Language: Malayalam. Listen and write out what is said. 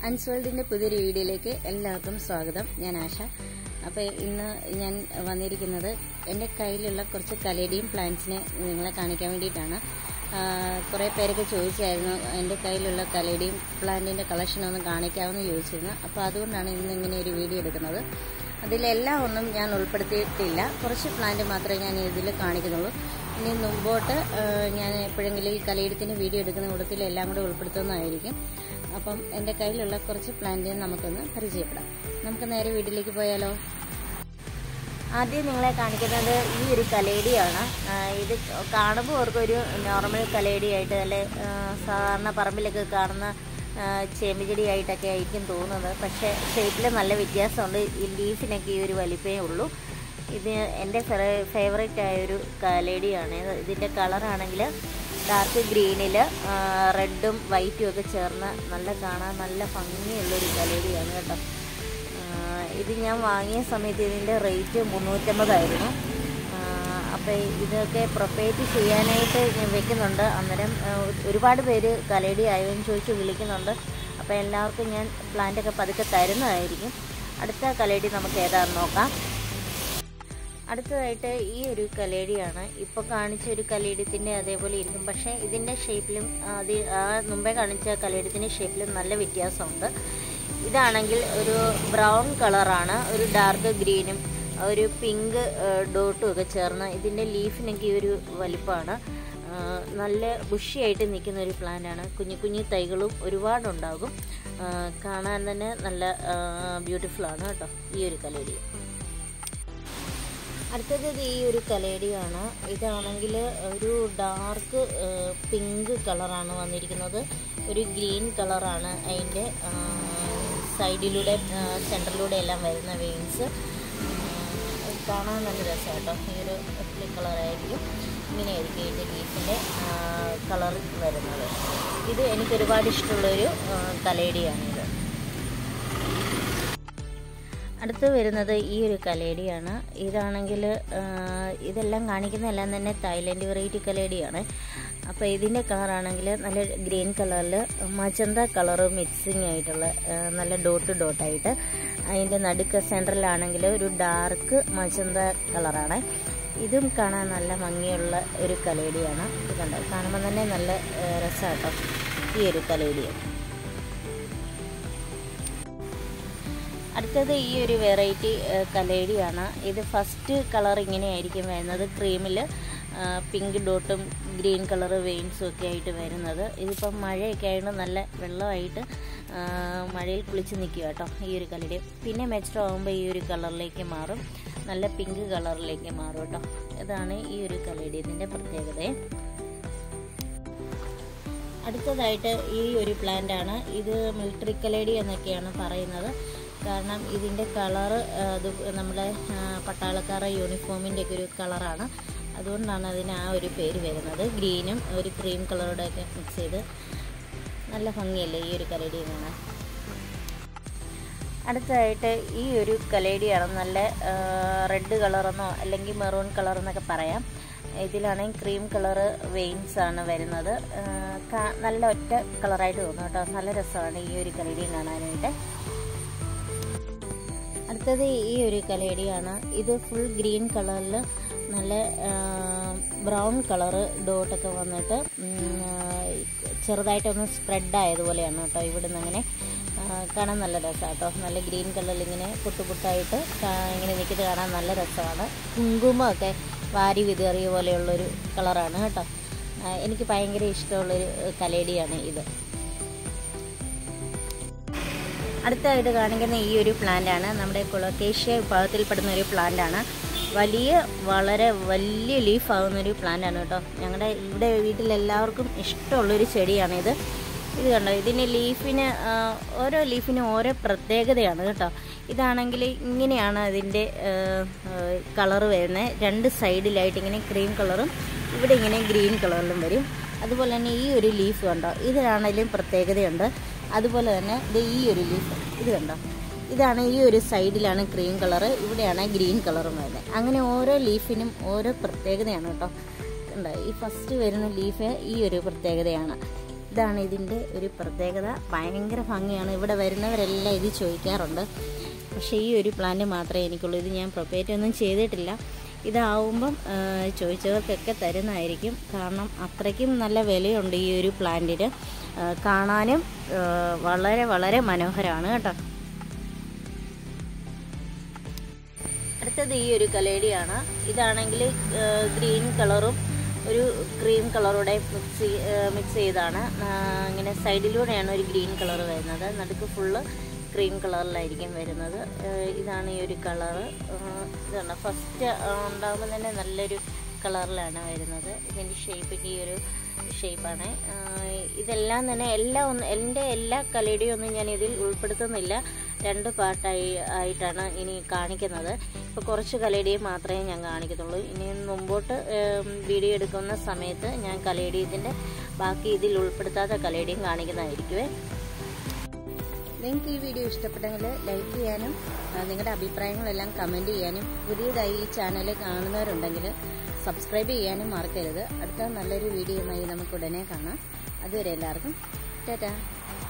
അൻസ്വേൾഡിന്റെ പുതിയൊരു വീഡിയോയിലേക്ക് എല്ലാവർക്കും സ്വാഗതം ഞാൻ ആശ അപ്പോൾ ഇന്ന് ഞാൻ വന്നിരിക്കുന്നത് എൻ്റെ കയ്യിലുള്ള കുറച്ച് കലേഡിയം പ്ലാന്റ്സിനെ നിങ്ങളെ കാണിക്കാൻ വേണ്ടിയിട്ടാണ് കുറേ പേരൊക്കെ ചോദിച്ചായിരുന്നു എൻ്റെ കയ്യിലുള്ള കലേഡിയം പ്ലാന്റിൻ്റെ കളക്ഷൻ ഒന്ന് കാണിക്കാമെന്ന് ചോദിച്ചിരുന്നു അപ്പോൾ അതുകൊണ്ടാണ് ഇന്ന് ഇങ്ങനെ ഒരു വീഡിയോ എടുക്കുന്നത് അതിലെല്ലാം ഒന്നും ഞാൻ ഉൾപ്പെടുത്തിയിട്ടില്ല കുറച്ച് പ്ലാന്റ് മാത്രമേ ഞാൻ ഇതിൽ കാണിക്കുന്നുള്ളൂ ഇനി മുമ്പോട്ട് ഞാൻ എപ്പോഴെങ്കിലും ഈ കലയിടത്തിൻ്റെ വീഡിയോ എടുക്കുന്ന കൂട്ടത്തിൽ എല്ലാം കൂടെ ഉൾപ്പെടുത്തുന്നതായിരിക്കും അപ്പം എൻ്റെ കയ്യിലുള്ള കുറച്ച് പ്ലാന്റ് നമുക്കൊന്ന് പരിചയപ്പെടാം നമുക്ക് നേരെ വീട്ടിലേക്ക് പോയാലോ ആദ്യം നിങ്ങളെ കാണിക്കുന്നത് ഈ ഒരു കലേഡിയാണ് ഇത് കാണുമ്പോൾ അവർക്കൊരു നോർമൽ കലേഡിയായിട്ട് അല്ലെ സാധാരണ പറമ്പിലൊക്കെ കാണുന്ന ചേമ്പുചെടിയായിട്ടൊക്കെ ആയിരിക്കും തോന്നുന്നത് പക്ഷേ ഷേപ്പിൽ നല്ല വ്യത്യാസമുണ്ട് ഈ ലീഫിനൊക്കെ ഈ ഒരു വലിപ്പമേ ഉള്ളൂ ഇത് എൻ്റെ ഫേവറേറ്റ് ആയ ഒരു കലേഡിയാണ് ഇതിൻ്റെ കളറാണെങ്കിൽ ഡാർക്ക് ഗ്രീനിൽ റെഡും വൈറ്റും ഒക്കെ ചേർന്ന് നല്ല കാണാൻ നല്ല ഭംഗിയുള്ളൊരു കലേഡിയാണ് കേട്ടോ ഇത് ഞാൻ വാങ്ങിയ സമയത്ത് ഇതിൻ്റെ റേറ്റ് മുന്നൂറ്റമ്പതായിരുന്നു അപ്പോൾ ഇതൊക്കെ പ്രൊപ്പറേറ്റ് ചെയ്യാനായിട്ട് ഞാൻ വെക്കുന്നുണ്ട് അന്നേരം ഒരുപാട് പേര് കലേഡി ആയോന്ന് ചോദിച്ച് വിളിക്കുന്നുണ്ട് അപ്പോൾ എല്ലാവർക്കും ഞാൻ പ്ലാന്റൊക്കെ പതുക്കെ തരുന്നതായിരിക്കും അടുത്ത കലേഡി നമുക്ക് ഏതാണെന്ന് നോക്കാം അടുത്തതായിട്ട് ഈ ഒരു കലേഡിയാണ് ഇപ്പോൾ കാണിച്ച ഒരു കലേഡിയത്തിൻ്റെ അതേപോലെ ഇരിക്കും പക്ഷേ ഇതിൻ്റെ ഷേപ്പിലും അത് ആ മുമ്പേ കാണിച്ച കലേഡിയത്തിൻ്റെ ഷേപ്പിലും നല്ല വ്യത്യാസമുണ്ട് ഇതാണെങ്കിൽ ഒരു ബ്രൗൺ കളറാണ് ഒരു ഡാർക്ക് ഗ്രീനും ഒരു പിങ്ക് ഡോട്ടും ഒക്കെ ചേർന്ന് ഇതിൻ്റെ ലീഫിനൊക്കെ ഒരു വലിപ്പമാണ് നല്ല ബുഷിയായിട്ട് നിൽക്കുന്ന ഒരു പ്ലാന്റാണ് കുഞ്ഞു കുഞ്ഞു തൈകളും ഒരുപാടുണ്ടാകും കാണാൻ തന്നെ നല്ല ബ്യൂട്ടിഫുൾ ആണ് കേട്ടോ ഈ ഒരു കലേഡി അടുത്തത് ഈ ഒരു കലേഡിയാണ് ഇതാണെങ്കിൽ ഒരു ഡാർക്ക് പിങ്ക് കളറാണ് വന്നിരിക്കുന്നത് ഒരു ഗ്രീൻ കളറാണ് അതിൻ്റെ സൈഡിലൂടെ സെൻറ്ററിലൂടെ എല്ലാം വരുന്ന വെയിൻസ് കാണാൻ നല്ല രസമാണ് കേട്ടോ ഈ ഒരു എപ്ലി കളറായിരിക്കും ഇങ്ങനെയായിരിക്കും ഇതിൻ്റെ ലീഫിൻ്റെ കളർ വരുന്നത് ഇത് എനിക്ക് ഒരുപാട് ഇഷ്ടമുള്ളൊരു കലേഡിയാണിത് അടുത്ത് വരുന്നത് ഈ ഒരു കലേഡിയാണ് ഇതാണെങ്കിൽ ഇതെല്ലാം കാണിക്കുന്നതെല്ലാം തന്നെ തായ്ലൻഡ് വെറൈറ്റി കലേഡിയാണ് അപ്പോൾ ഇതിൻ്റെ കളറാണെങ്കിൽ നല്ല ഗ്രീൻ കളറിൽ മജന്ത കളർ മിക്സിങ് ആയിട്ടുള്ള നല്ല ഡോട്ട് ഡോട്ടായിട്ട് അതിൻ്റെ നടുക്ക് സെൻട്രലാണെങ്കിൽ ഒരു ഡാർക്ക് മജന്ത കളറാണ് ഇതും കാണാൻ നല്ല ഭംഗിയുള്ള ഒരു കലേഡിയാണ് ഇത് കണ്ടോ കാണുമ്പോൾ തന്നെ നല്ല രസമാട്ടോ ഈ ഒരു കലേഡിയാണ് അടുത്തത് ഈ ഒരു വെറൈറ്റി കലേഡിയാണ് ഇത് ഫസ്റ്റ് കളർ ഇങ്ങനെയായിരിക്കും വരുന്നത് ക്രീമിൽ പിങ്ക് ഡോട്ടും ഗ്രീൻ കളർ വെയിൻസും ഒക്കെ ആയിട്ട് വരുന്നത് ഇതിപ്പം മഴയൊക്കെ ആയിട്ട് നല്ല വെള്ളമായിട്ട് മഴയിൽ കുളിച്ച് നിൽക്കുക കേട്ടോ ഈ ഒരു കലടി പിന്നെ മെച്ചർ ആകുമ്പോൾ ഈ ഒരു കളറിലേക്ക് മാറും നല്ല പിങ്ക് കളറിലേക്ക് മാറും കേട്ടോ ഇതാണ് ഈ ഒരു കലടി ഇതിൻ്റെ പ്രത്യേകത അടുത്തതായിട്ട് ഈ ഒരു പ്ലാന്റ് ആണ് ഇത് മിലിറ്ററി കലേഡി എന്നൊക്കെയാണ് പറയുന്നത് കാരണം ഇതിൻ്റെ കളറ് അത് നമ്മുടെ പട്ടാളക്കാരുടെ യൂണിഫോമിൻ്റെ ഒക്കെ ഒരു കളറാണ് അതുകൊണ്ടാണ് അതിന് ആ ഒരു പേര് വരുന്നത് ഗ്രീനും ഒരു ക്രീം കളറുടെ ഒക്കെ മിക്സ് ചെയ്ത് നല്ല ഭംഗിയല്ലേ ഈ ഒരു കലേഡി കാണാൻ അടുത്തതായിട്ട് ഈ ഒരു കലേഡിയാണ് നല്ല റെഡ് കളറെന്നോ അല്ലെങ്കിൽ മെറൂൺ കളർ എന്നൊക്കെ പറയാം ഇതിലാണെങ്കിൽ ക്രീം കളറ് വെയിൻസ് ആണ് വരുന്നത് നല്ല ഒറ്റ കളറായിട്ട് തോന്നും കേട്ടോ നല്ല രസമാണ് ഈ ഒരു കലേഡിയും കാണാനായിട്ട് അടുത്തത് ഈ ഒരു കലേഡിയാണ് ഇത് ഫുൾ ഗ്രീൻ കളറിൽ നല്ല ബ്രൗൺ കളറ് ഡോട്ടൊക്കെ വന്നിട്ട് ചെറുതായിട്ടൊന്ന് സ്പ്രെഡ് ആയതുപോലെയാണ് കേട്ടോ ഇവിടെ നിന്ന് അങ്ങനെ കാണാൻ നല്ല രസമാണ് കേട്ടോ നല്ല ഗ്രീൻ കളറിൽ ഇങ്ങനെ പുട്ടുപുട്ടായിട്ട് ഇങ്ങനെ നിൽക്കുന്നത് കാണാൻ നല്ല രസമാണ് കുങ്കുമമൊക്കെ വാരി വിതറിയ പോലെയുള്ളൊരു കളറാണ് കേട്ടോ എനിക്ക് ഭയങ്കര ഇഷ്ടമുള്ളൊരു കലേഡിയാണ് ഇത് അടുത്തായിട്ട് കാണിക്കുന്ന ഈ ഒരു പ്ലാന്റാണ് നമ്മുടെ കൊളക്കേഷ്യ വിഭാഗത്തിൽപ്പെടുന്ന ഒരു പ്ലാന്റാണ് വലിയ വളരെ വലിയ ലീഫ് ആകുന്ന ഒരു പ്ലാന്റാണ് കേട്ടോ ഞങ്ങളുടെ ഇവിടെ വീട്ടിലെല്ലാവർക്കും ഇഷ്ടമുള്ളൊരു ചെടിയാണിത് ഇത് കണ്ടോ ഇതിന് ലീഫിന് ഓരോ ലീഫിനും ഓരോ പ്രത്യേകതയാണ് കേട്ടോ ഇതാണെങ്കിൽ ഇങ്ങനെയാണ് അതിൻ്റെ കളറ് വരുന്നത് രണ്ട് സൈഡിലായിട്ട് ഇങ്ങനെ ക്രീം കളറും ഇവിടെ ഇങ്ങനെ ഗ്രീൻ കളറിലും വരും അതുപോലെ തന്നെ ഈ ഒരു ലീഫ് കണ്ടോ ഇതിനാണെങ്കിലും പ്രത്യേകതയുണ്ട് അതുപോലെ തന്നെ ഇത് ഈ ഒരു ലീഫ് ഇത് കണ്ടോ ഇതാണ് ഈ ഒരു സൈഡിലാണ് ക്രീം കളറ് ഇവിടെയാണ് ഗ്രീൻ കളറും വരുന്നത് അങ്ങനെ ഓരോ ലീഫിനും ഓരോ പ്രത്യേകതയാണ് കേട്ടോ ഉണ്ടോ ഈ ഫസ്റ്റ് വരുന്ന ലീഫ് ഈ ഒരു പ്രത്യേകതയാണ് ഇതാണ് ഇതിൻ്റെ ഒരു പ്രത്യേകത ഭയങ്കര ഭംഗിയാണ് ഇവിടെ വരുന്നവരെല്ലാം ഇത് ചോദിക്കാറുണ്ട് പക്ഷേ ഈ ഒരു പ്ലാന്റ് മാത്രമേ എനിക്കുള്ളൂ ഇത് ഞാൻ പ്രൊപ്പേറ്റ് ഒന്നും ചെയ്തിട്ടില്ല ഇതാവുമ്പം ആ, ചോദിച്ചവർക്കൊക്കെ തരുന്നതായിരിക്കും കാരണം അത്രയ്ക്കും നല്ല വിലയുണ്ട് ഈ ഒരു പ്ലാന്റിന് ആ, കാണാനും ആ, വളരെ വളരെ മനോഹരമാണ് കേട്ടോ അടുത്തത് ഈ ഒരു കലേഡിയാണ് ഇതാണെങ്കിൽ ഗ്രീൻ കളറും ഒരു ക്രീം കളറൂടെ മിക്സ് മിക്സ് ചെയ്താണ് ആ, ഇങ്ങനെ സൈഡിലൂടെയാണ് ഒരു ഗ്രീൻ കളർ വരുന്നത് നടുക്ക് ഫുള്ള് ക്രീം കളറിലായിരിക്കും വരുന്നത് ആ, ഇതാണ് ഈ ഒരു കളറ് ഇതാണ് ഫസ്റ്റ് ഉണ്ടാകുമ്പോൾ തന്നെ നല്ലൊരു കളറിലാണ് വരുന്നത് ഇതിൻ്റെ ഷേപ്പിൻ്റെ ഈ ഒരു ഷേപ്പാണ് ഇതെല്ലാം തന്നെ എല്ലാം ഒന്ന് എൻ്റെ എല്ലാ കലയുടെയും ഒന്നും ഞാൻ ഇതിൽ ഉൾപ്പെടുത്തുന്നില്ല രണ്ട് പാർട്ടായി ആയിട്ടാണ് ഇനി കാണിക്കുന്നത് ഇപ്പോൾ കുറച്ച് കലയുടെയും മാത്രമേ ഞാൻ കാണിക്കത്തുള്ളൂ ഇനി മുമ്പോട്ട് ഏം, വീഡിയോ എടുക്കുന്ന സമയത്ത് ഞാൻ കലയുടെയത്തിൻ്റെ ബാക്കി ഇതിൽ ഉൾപ്പെടുത്താത്ത കലയുടെയും കാണിക്കുന്നതായിരിക്കുമേ നിങ്ങൾക്ക് ഈ വീഡിയോ ഇഷ്ടപ്പെട്ടെങ്കിൽ ലൈക്ക് ചെയ്യാനും ആ, നിങ്ങളുടെ അഭിപ്രായങ്ങളെല്ലാം കമൻറ്റ് ചെയ്യാനും പുതിയതായി ഈ ചാനൽ കാണുന്നവരുണ്ടെങ്കിൽ സബ്സ്ക്രൈബ് ചെയ്യാനും മറക്കരുത് അടുത്ത നല്ലൊരു വീഡിയോയുമായി നമുക്ക് ഉടനെ കാണാം അതുവരെ എല്ലാവർക്കും ടാറ്റാ